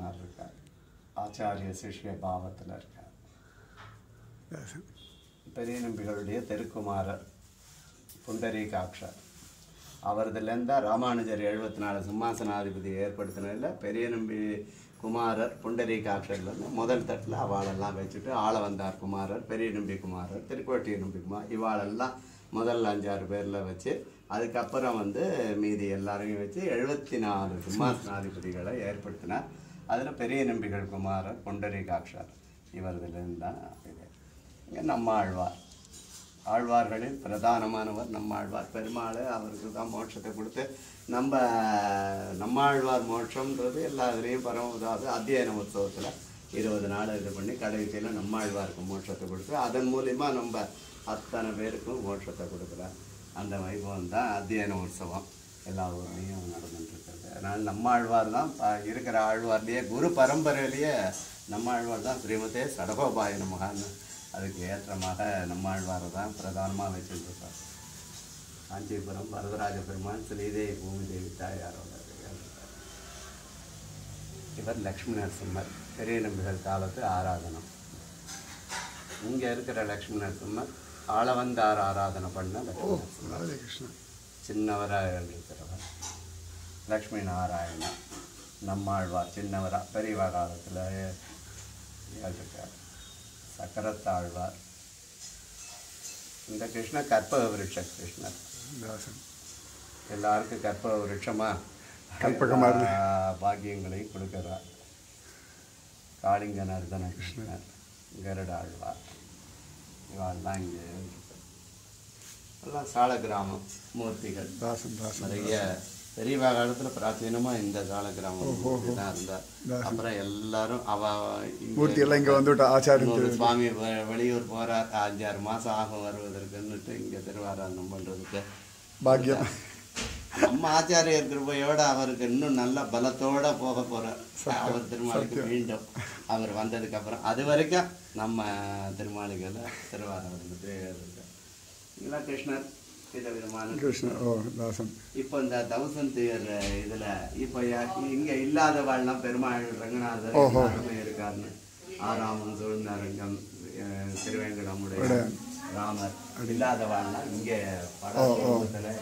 தகப்பனார் இருக்கார் ஆச்சாரிய சிஷ்ய பாவத்தில் இருக்கார் தாசன் பெரிய நம்பிகளுடைய தெருக்குமாரர் புண்டரீகாட்சர் அவரதுலேருந்தா ராமானுஜர் எழுபத்தி நாலு சிம்மாசனாதிபதி ஏற்படுத்தினதில் பெரிய நம்பி குமாரர் புண்டரீகாட்சர்லேருந்து முதல் தட்டில் அவாளெல்லாம் வச்சுட்டு ஆள வந்தார் குமாரர் பெரிய நம்பி குமாரர் திருக்கோட்டிய நம்பி குமார் இவாளெல்லாம் முதல் அஞ்சாறு பேரில் வச்சு அதுக்கப்புறம் வந்து மீதி எல்லாரையும் வச்சு எழுபத்தி நாலு சிம்மாசனாதிபதிகளை ஏற்படுத்தினார் அதில் பெரிய நம்பிகள் குமாரர் புண்டரீகாட்சர் இவரதுலேருந்து தான் இது இங்கே நம்மாழ்வார் ஆழ்வார்களில் பிரதானமானவர் நம்மாழ்வார் பெருமாள் அவருக்கு தான் மோட்சத்தை கொடுத்து நம்ம நம்மாழ்வார் மோட்சம்ன்றது எல்லா இதுலேயும் பரமதாவது அத்தியன உற்சவத்தில் இருபது நாள் இது பண்ணி கடைசியில் நம்மாழ்வாருக்கு மோட்சத்தை கொடுத்து அதன் மூலிமா நம்ம அத்தனை பேருக்கும் மோட்சத்தை கொடுக்குறார் அந்த வைபவம் தான் அத்தியன உற்சவம் எல்லா ஊர்லேயும் நடந்துட்டு இருக்கிறது அதனால் நம்மாழ்வார் தான் ப- இருக்கிற ஆழ்வார்லேயே குரு பரம்பரையிலேயே நம்மாழ்வார் தான் ஸ்ரீமதே சடகோபாய நமகான்னு அதுக்கு ஏற்றமாக நம்மாழ்வாரை தான் பிரதானமாக வச்சுருப்பார் காஞ்சிபுரம் வரதராஜ பெருமான் ஸ்ரீதேவி பூமிதேவி தாயாரோட இருக்கார். இவர் லக்ஷ்மி நரசிம்மர் பெரிய நம்பிகள் காலத்து ஆராதனம் இங்கே இருக்கிற லக்ஷ்மி நரசிம்மர் ஆளவந்தார் ஆராதனை பண்ண லக்ஷ்மி நரசிம்மர் ராதே கிருஷ்ணா சின்னவராக இருக்கிறவர் லக்ஷ்மி நாராயணன் நம்மாழ்வார் சின்னவரா பெரியவா காலத்தில் இருக்கார் சக்கரத்தாழ்வார் இந்த கிருஷ்ணர் கற்பக விருட்ச கிருஷ்ணர் தாசன் எல்லாருக்கும் கற்பக விருட்சமா கற்பகமா இருந்து. எல்லா பாக்கியங்களையும் கொடுக்கிறார் காளிங்க நர்தன கிருஷ்ணர் கருடாழ்வார் இவாள்லாம் இங்கே எல்லாம் சால கிராமம் மூர்த்திகள் தாசன் தாசன் நிறைய பெரியவா காலத்துல பிராச்சீனமா இந்த சால கிராமம் மூர்த்தி தான் இருந்தார் அப்புறம் எல்லாரும் அவ இங்க மூர்த்தி எல்லாம் இங்கே வந்துவிட்டா ஆச்சாரியன் இன்னொரு சுவாமி வெ- வெளியூர் போறார் அஞ்சாறு மாசம் ஆகும் வருவதற்குன்னுட்டு இங்க திருவாராயணம் பண்றதுக்கு பாக்கியம் நம்ம ஆச்சாரியர் கிருபையோட அவருக்கு இன்னும் நல்ல பலத்தோட போக போறார் அவர் திருமாளிக்கு மீண்டும் அவர் வந்ததுக்கு அப்புறம் அது வரைக்கும் நம்ம திருமாளிகையில் திருவாரூர் வந்துட்டு இருக்கார் இதெல்லாம் கிருஷ்ணர் விதவிதமான கிருஷ்ணா ஓ தாசன் இப்போ இந்த தௌசண்ட் இயர் இதுல இப்போ யா- இங்க இல்லாதவாள்லாம் பெருமாள் ரங்கநாதர் எல்லாருமே இருக்காருன்னு ஆறாமன் சூழ்நரங்கம் அஹ், திருவேங்கடமுடைய ராமர் இல்லாதவாள்லாம் இங்க படத்துல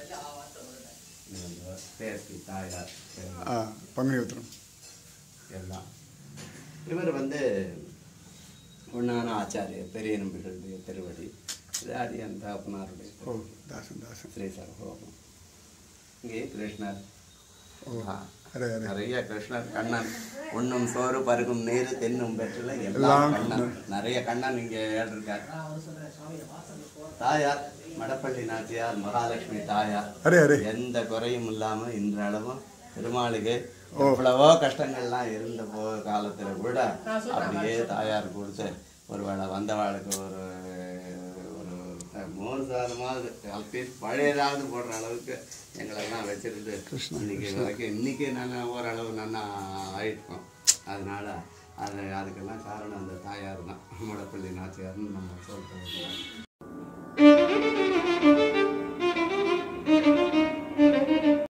தேர்த்தி தாயார் பெருமாள் ஆ பங்குனி உத்திரம் எல்லாம் இவர் வந்து உண்ணான ஆச்சாரியர் பெரிய நம்பிகளுடைய திருவடி இது அடியன் தாப்பனாருடைய ஓ திருவடி. தாசன் தாசன் ஸ்ரீ சரகோபம் இங்கே கிருஷ்ணர் ஓ ஆ, அரே அரே நிறைய கிருஷ்ணர் கண்ணன் உண்ணும் சோறு பருகும் நீர் தென்னும் பெற்றல எல்லாம் எல்லாம் கண்ணன் நிறைய கண்ணன் இங்க இருக்கார் தாயார் மடப்பள்ளி நாச்சியார் மகாலட்சுமி தாயார் அரே அரே எந்த குறையும் இல்லாம இன்றளவும் திருமாளிகை எவ்வளவோ கஷ்டங்கள்லாம் இருந்த போ காலத்துல கூட அப்படியே தாயார் கொடுத்து ஒருவேளை வந்தவாளுக்கு ஒரு ஒரு மூணு சாதமாவது அல்பீஸ் பழையதாவது போடுற அளவுக்கு எங்களெல்லாம் வச்சிருந்து இன்னைக்கு வரைக்கும் இன்னைக்கு நல்லா ஓரளவு நல்லா ஆயிட்டோம் அதனால அது அதுக்கெல்லாம் காரணம் அந்த தாயார் தான் முடப்பள்ளி நாச்சியார்னு நம்ம சொல்கிறோம்